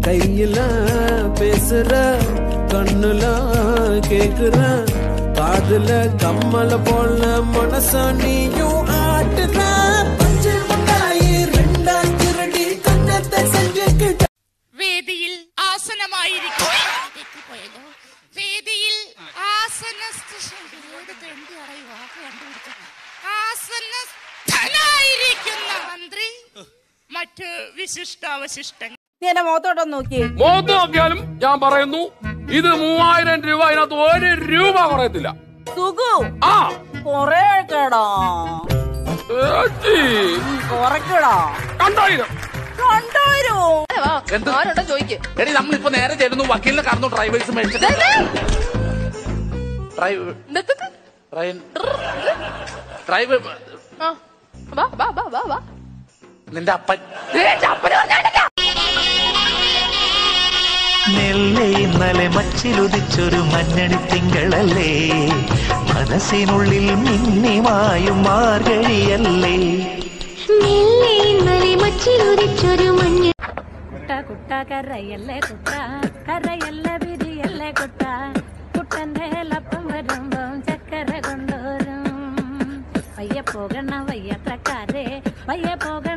கையில பேசுற கண்ணுல கேக்குற காதுல கம்மல போல மனச நீயும் ஆட்டுற பஞ்சு முண்டாயி ரெண்டா திருடி கண்ணத்தை செஞ்சுக்கிட்ட വേദിയിൽ ആസനമായിരിക്കും തെറ്റിപ്പോയല്ലോ വേദിയിൽ ആസന ആസനസ്ഥനായിരിക്കുന്ന മന്ത്രി മറ്റ് വിശിഷ്ടാവശിഷ്ടങ്ങൾ നീ എന്റെ മുഖത്തോട്ടൊന്ന് നോക്കിയേ മുഖത്ത് നോക്കിയാലും ഞാൻ പറയുന്നു ഇത് മൂവായിരം രൂപ അതിനകത്ത് ഒരു രൂപ കുറയത്തില്ല സുഖു ആ കൊറേ കേടാ ഏച്ചി, കുറയ്ക്കടാ രണ്ടായിരം രണ്ടായിരോ എന്ത് എടി നമ്മളിപ്പോ നേരെ ചെല്ലുന്നു വക്കീലിനെ കറന്നു ഡ്രൈവേഴ്സ് മേടിച്ചിട്ട് ഡ്രൈവ് ട്രെയിൻ ഡ്രൈവ് നിന്റെ അപ്പൻ മെല്ലെ ഇന്നലെ മച്ചിലുദിച്ചൊരു മഞ്ഞണി തിങ്കളല്ലേ മനസ്സിനുള്ളിൽ മിന്നിമായും മാർഗഴിയല്ലേ മെല്ലെ ഇന്നലെ മച്ചിലുദിച്ചൊരു മഞ്ഞ കുട്ട കുട്ട കരയല്ലേ കുട്ട കരയല്ലേ വിരിയല്ലേ കുട്ട കുട്ടന്റെ ലപ്പം വരുമ്പം ചക്കര കൊണ്ടുവരും വയ്യ പോകണ വയ്യത്രക്കാരെ വയ്യ പോകണ